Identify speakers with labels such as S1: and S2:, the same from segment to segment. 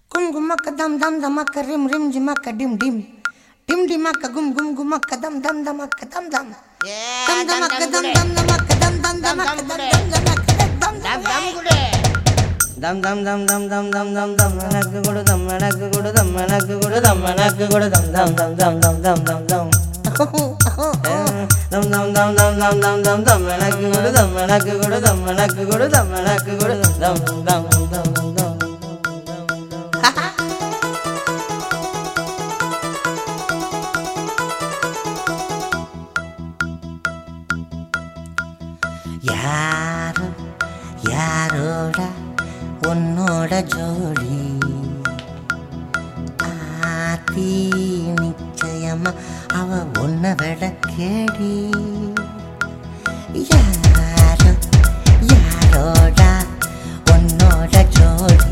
S1: கும் கும்மக்க தம் தம் தமக்க ரிம் ரிம் ஜிமக்க டிம் டிம் டிம் டிமக்க கும் கும் கும்மக்க தம் தம் தமக்க தம் தம் தம் தமக்க தம் தம் தமக்க தம் தம் தமக்க தம் தம் தமக்க தம் தம்
S2: தம் தம் தம் தம் தம் தம் தம் தம் எனக்கு கொடு தம் எனக்கு கொடு தம் எனக்கு கொடு தம் எனக்கு கொடு தம் தம் தம் தம் தம் தம் தம் தம் தம் தம் தம் தம் தம் தம் தம் தம் எனக்கு கொடு தம் எனக்கு கொடு தம் எனக்கு கொடு தம் எனக்கு கொடு தம் தம் தம் தம் தம் தம் தம்
S1: யாரு யாரோட உன்னோட ஜோடி ஆத்தி நிச்சயமா அவ உன்னை விட கேடி யாரு யாரோட உன்னோட ஜோடி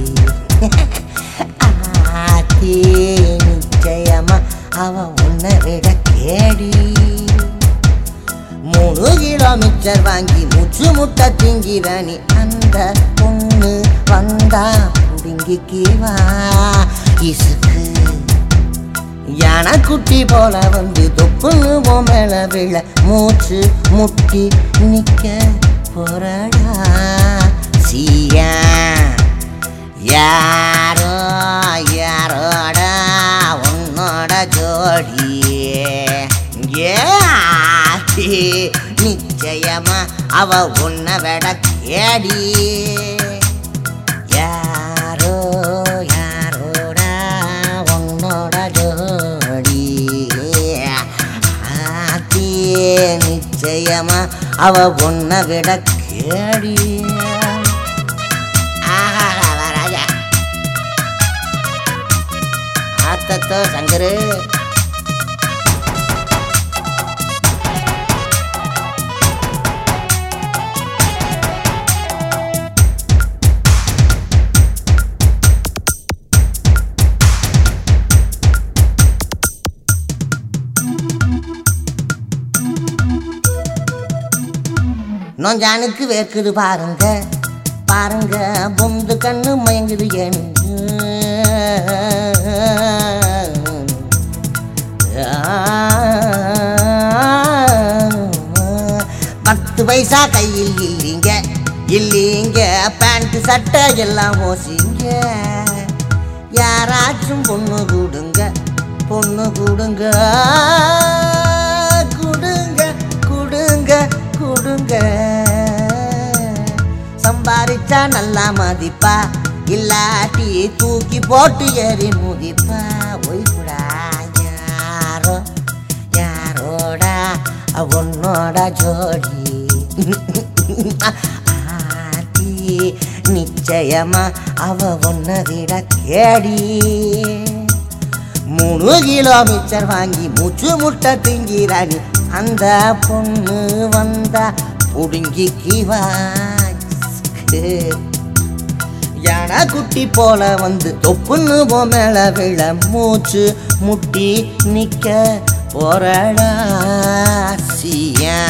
S1: ஆத்தி நிச்சயமா அவ உன்னை விட கேடி மூணு கிலோ மிச்சர் வாங்கி முச்சு முட்டை திங்கிறானி அந்த பொண்ணு வந்தா புடுங்கிக்கு வா இசுக்கு யானை குட்டி போல வந்து தொப்புன்னு உன் மேல விழ மூச்சு முட்டி நிக்க போறடா சீயா யாரோ யாரோட உன்னோட ஜோடி ஏ ஆத்தி, நிச்சயமா அவ உன்னை விட கேடி யாரோ யாரோட உன்னோட ஜோடி ஆத்தி நிச்சயமா அவ உன்னை விட கேடி ஆஹா ராஜா ஆத்தத்தோ சங்கரு நொஞ்சானுக்கு வேர்க்குது பாருங்க பாருங்க பொந்து கண்ணு மயங்குது எனக்கு பத்து பைசா கையில் இல்லைங்க இல்லைங்க பேண்ட் சட்டை எல்லாம் ஓசிங்க யாராச்சும் பொண்ணு கொடுங்க பொண்ணு கொடுங்க கொடுங்க கொடுங்க கொடுங்க சம்பாரிச்சா நல்லா மதிப்பா இல்லாட்டி தூக்கி போட்டு ஏறி முதிப்பா ஒய்குடா யாரோ யாரோட உன்னோட ஜோடி ஆத்தி நிச்சயமா அவ உன்னை விட கேடி மூணு கிலோ மிச்சர் வாங்கி மூச்சு முட்டை திங்கிறானி அந்த பொண்ணு வந்தா புடுங்கிக்கு வாக்கு யானை குட்டி போல வந்து தொப்புன்னு போ மேல விழ மூச்சு முட்டி நிக்க போறடா சியா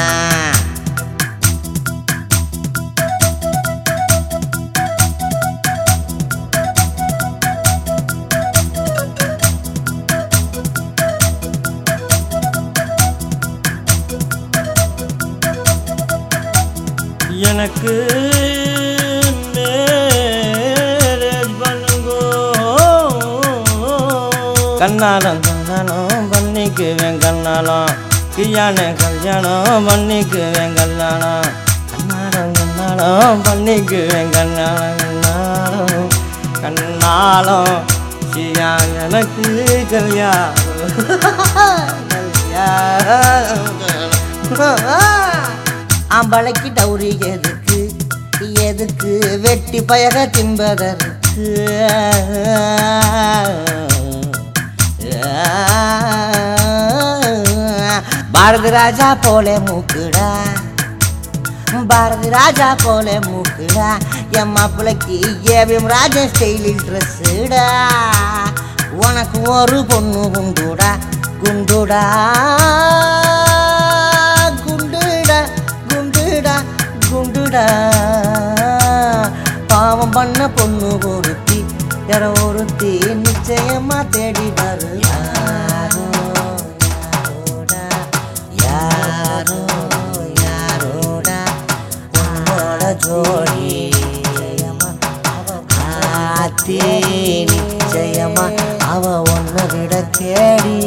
S2: எனக்கு மேரேஜ் பண்ணுங்கோ கண்ணாலம் கல்யாணம் பண்ணிக்குவேன் கண்ணாலம் கியானே கல்யாணம் பண்ணிக்குவேன் கண்ணாலம் கண்ணாலம் கண்ணாலம் பண்ணிக்குவேன் கண்ணாலம் கண்ணாலம் கண்ணாலம் சியா எனக்கு கல்யாணம்
S1: ஆம்பளைக்கு டௌரி எதுக்கு எதுக்கு வெட்டி பயக தின்பதற்கு பாரதி ராஜா போல மூக்குடா பாரதி ராஜா போல மூக்குடா என் மாப்பிளைக்கு ஏவிஎம் ராஜா ஸ்டைலில் ட்ரெஸ்ஸுடா உனக்கு ஒரு பொண்ணு குண்டுடா குண்டுடா குண்டுடா குண்டுடா குண்டுடா பாவம் பண்ண பொண்ணு ஒருத்தி
S2: யாரோ ஒருத்தி நிச்சயமா தேடி வருவாரோ யாரோ யாரோடா உன்னோட ஜோடி ஆத்தி நிச்சயமா அவ ஒன்ன விட கேடி